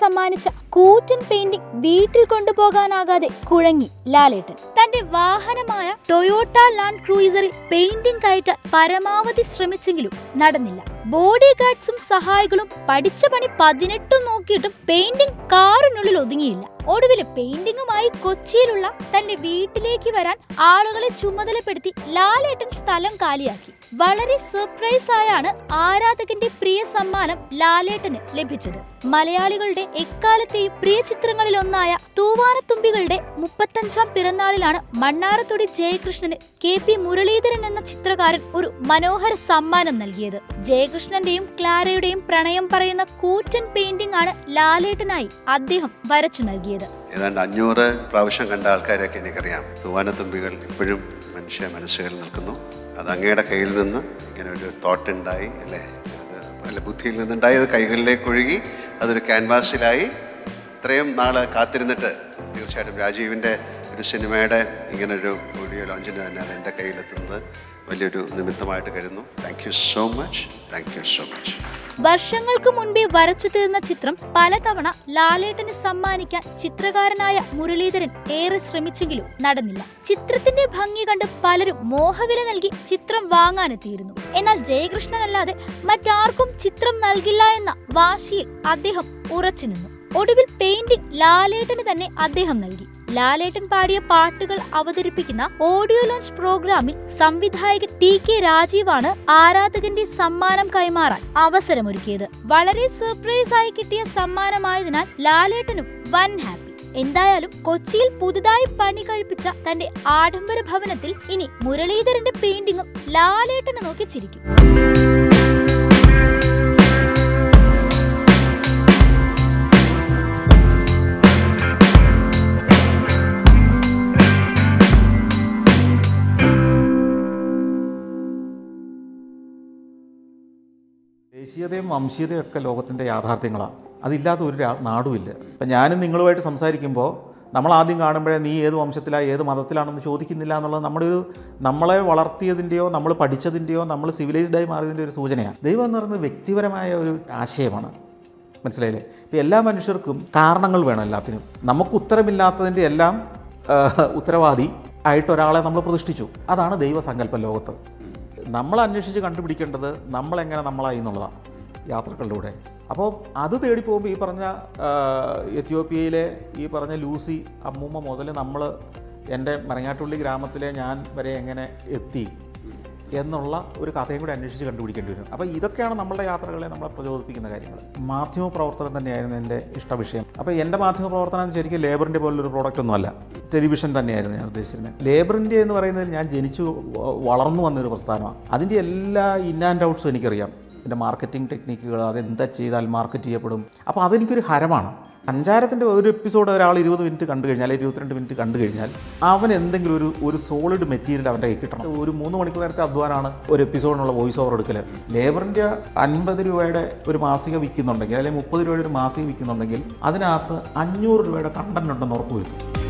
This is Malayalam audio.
സമ്മാനിച്ച കൂറ്റൻ പെയിന്റിംഗ് വീട്ടിൽ കൊണ്ടുപോകാനാകാതെ കുഴങ്ങി ലാലേട്ടൻ തന്റെ വാഹനമായ ടൊയോട്ട ലാൻഡ് ക്രൂയിസറിൽ പെയിന്റിംഗ് കയറ്റാൻ പരമാവധി ശ്രമിച്ചെങ്കിലും നടന്നില്ല ബോഡി ഗാർഡ്സും സഹായികളും പഠിച്ച പണി പതിനെട്ടും നോക്കിയിട്ടും പെയിന്റിംഗ് കാറിനുള്ളിൽ ഒതുങ്ങിയില്ല ഒടുവിൽ പെയിന്റിങ്ങുമായി കൊച്ചിയിലുള്ള തന്റെ വീട്ടിലേക്ക് വരാൻ ആളുകളെ ചുമതലപ്പെടുത്തി ലാലേട്ടൻ സ്ഥലം കാലിയാക്കി വളരെ സർപ്രൈസ് ആയാണ് ആരാധകന്റെ പ്രിയ സമ്മാനം ലാലേട്ടന് ലഭിച്ചത് മലയാളികളുടെ എക്കാലത്തെയും പ്രിയ ചിത്രങ്ങളിൽ ഒന്നായ തൂവാനത്തുമ്പികളുടെ മുപ്പത്തഞ്ചാം പിറന്നാളിലാണ് മണ്ണാറത്തൊടി ജയകൃഷ്ണന് കെ പി മുരളീധരൻ എന്ന ചിത്രകാരൻ ഒരു മനോഹര സമ്മാനം നൽകിയത് ജയകൃഷ്ണന്റെയും ക്ലാരയുടെയും പ്രണയം പറയുന്ന കൂറ്റൻ പെയിന്റിംഗ് ആണ് ലാലേട്ടനായി അദ്ദേഹം വരച്ചു നൽകിയത് ഏതാണ്ട് അഞ്ഞൂറ് പ്രാവശ്യം കണ്ട ആൾക്കാരെയൊക്കെ എനിക്കറിയാം തൂവാനത്തുമ്പികൾ ഇപ്പോഴും മനുഷ്യ മനസ്സുകളിൽ നിൽക്കുന്നു അത് അങ്ങയുടെ കയ്യിൽ നിന്ന് ഇങ്ങനെ ഒരു തോട്ട് ഉണ്ടായി അല്ലേ അത് അല്ല ബുദ്ധിയിൽ നിന്നുണ്ടായി അത് കൈകളിലേക്ക് ഒഴുകി അതൊരു ക്യാൻവാസിലായി ഇത്രയും നാൾ കാത്തിരുന്നിട്ട് തീർച്ചയായിട്ടും രാജീവിൻ്റെ ഒരു സിനിമയുടെ ഇങ്ങനൊരു വീഡിയോ ലോഞ്ചിന് തന്നെ അത് എൻ്റെ കയ്യിലെത്തുന്നത് വലിയൊരു നിമിത്തമായിട്ട് കരുതുന്നു thank you so much thank you so much വർഷങ്ങൾക്ക് മുൻപേ വരച്ചു തീർന്ന ചിത്രം പലതവണ ലാലേട്ടന് സമ്മാനിക്കാൻ ചിത്രകാരനായ മുരളീധരൻ ഏറെ ശ്രമിച്ചെങ്കിലും നടന്നില്ല ചിത്രത്തിന്റെ ഭംഗി കണ്ട് പലരും മോഹവില നൽകി ചിത്രം വാങ്ങാനെത്തിയിരുന്നു എന്നാൽ ജയകൃഷ്ണനല്ലാതെ മറ്റാർക്കും ചിത്രം നൽകില്ല എന്ന വാശിയിൽ അദ്ദേഹം ഉറച്ചു നിന്നു ഒടുവിൽ പെയിന്റിംഗ് ലാലേട്ടന് തന്നെ അദ്ദേഹം നൽകി ലാലേട്ടൻ പാടിയ പാട്ടുകൾ അവതരിപ്പിക്കുന്ന ഓഡിയോ ലോഞ്ച് പ്രോഗ്രാമിൽ സംവിധായകൻ ടി കെ രാജീവാണ് ആരാധകന്റെ സമ്മാനം കൈമാറാൻ അവസരമൊരുക്കിയത് വളരെ സർപ്രൈസ് ആയി കിട്ടിയ സമ്മാനമായതിനാൽ ലാലേട്ടനും വൻ ഹാപ്പി എന്തായാലും കൊച്ചിയിൽ പുതുതായി പണി കഴിപ്പിച്ച തന്റെ ആഡംബര ഭവനത്തിൽ ഇനി മുരളീധരന്റെ പെയിന്റിങ്ങും ലാലേട്ടനെ നോക്കി ചിരിക്കും ദേശീയതയും വംശീയതയും ഒക്കെ ലോകത്തിൻ്റെ യാഥാർത്ഥ്യങ്ങളാണ് അതില്ലാത്ത ഒരു രാ- നാടുമില്ല ഇപ്പം ഞാനും നിങ്ങളുമായിട്ട് സംസാരിക്കുമ്പോൾ നമ്മൾ ആദ്യം കാണുമ്പോഴേ നീ ഏത് വംശത്തിലാണ് ഏത് മതത്തിലാണെന്ന് ചോദിക്കുന്നില്ല എന്നുള്ളത് നമ്മുടെ ഒരു നമ്മളെ വളർത്തിയതിൻ്റെയോ നമ്മൾ പഠിച്ചതിൻ്റെയോ നമ്മൾ സിവിലൈസ്ഡായി മാറിയതിൻ്റെ ഒരു സൂചനയാണ് ദൈവം എന്ന് പറയുന്നത് വ്യക്തിപരമായ ഒരു ആശയമാണ് മനസ്സിലായില്ലേ ഇപ്പം എല്ലാ മനുഷ്യർക്കും കാരണങ്ങൾ വേണം എല്ലാത്തിനും നമുക്ക് ഉത്തരമില്ലാത്തതിൻ്റെ എല്ലാം ആ, ഉത്തരവാദി ആയിട്ട് ഒരാളെ നമ്മൾ പ്രതിഷ്ഠിച്ചു അതാണ് ദൈവസങ്കല്പം ലോകത്ത് നമ്മൾ അന്വേഷിച്ച് കണ്ടുപിടിക്കേണ്ടത് നമ്മളെങ്ങനെ നമ്മളായി എന്നുള്ളതാണ് യാത്രകളിലൂടെ അപ്പോൾ അത് തേടി പോകുമ്പോൾ ഈ പറഞ്ഞ ആ, എത്യോപ്യയിലെ ഈ പറഞ്ഞ ലൂസി അമ്മൂമ്മ മുതൽ നമ്മൾ എൻ്റെ മരങ്ങാട്ടുള്ളി ഗ്രാമത്തിലെ ഞാൻ വരെ എങ്ങനെ എത്തി എന്നുള്ള ഒരു കഥയും കൂടി അന്വേഷിച്ച് കണ്ടുപിടിക്കേണ്ടി വരും അപ്പോൾ ഇതൊക്കെയാണ് നമ്മളുടെ യാത്രകളെ നമ്മളെ പ്രചോദിപ്പിക്കുന്ന കാര്യങ്ങൾ മാധ്യമ പ്രവർത്തനം തന്നെയായിരുന്നു എൻ്റെ ഇഷ്ടവിഷയം അപ്പോൾ എൻ്റെ മാധ്യമ പ്രവർത്തനം ശരിക്കും ലേബറിൻ്റെ പോലൊരു പ്രോഡക്റ്റ് ഒന്നുമല്ല ടെലിവിഷൻ തന്നെയായിരുന്നു ഞാൻ ഉദ്ദേശിച്ചിരുന്നത് ലേബർ ഇന്ത്യ എന്ന് പറയുന്നതിൽ ഞാൻ ജനിച്ചു വ- വളർന്നു വന്നൊരു പ്രസ്ഥാനമാണ് അതിൻ്റെ എല്ലാ ഇൻ ആൻഡ് ഔട്ട്സും എനിക്കറിയാം ഇതിൻ്റെ മാർക്കറ്റിംഗ് ടെക്നിക്കുകൾ അതെന്താ ചെയ്താൽ മാർക്കറ്റ് ചെയ്യപ്പെടും അപ്പോൾ അതെനിക്കൊരു ഹരമാണ് സഞ്ചാരത്തിൻ്റെ ഒരു എപ്പിസോഡ് ഒരാൾ ഇരുപത് മിനിറ്റ് കണ്ടു കഴിഞ്ഞാൽ ഇരുപത്തിരണ്ട് മിനിറ്റ് കണ്ടു കഴിഞ്ഞാൽ അവൻ എന്തെങ്കിലും ഒരു ഒരു സോളിഡ് മെറ്റീരിയൽ അവൻ്റെ കയ്യിൽ കിട്ടണം ഒരു മൂന്ന് മണിക്കൂർ നേരത്തെ അധ്വാനമാണ് ഒരു എപ്പിസോഡിനുള്ള വോയിസ് ഓവർ എടുക്കൽ ലേബറിൻ്റെ അൻപത് രൂപയുടെ ഒരു മാസിക വിൽക്കുന്നുണ്ടെങ്കിൽ അല്ലെങ്കിൽ മുപ്പത് രൂപയുടെ ഒരു മാസിക വിൽക്കുന്നുണ്ടെങ്കിൽ അതിനകത്ത് അഞ്ഞൂറ് രൂപയുടെ കണ്ടന്റ് ഉണ്ടെന്ന് ഉറപ്പ് വരുത്തും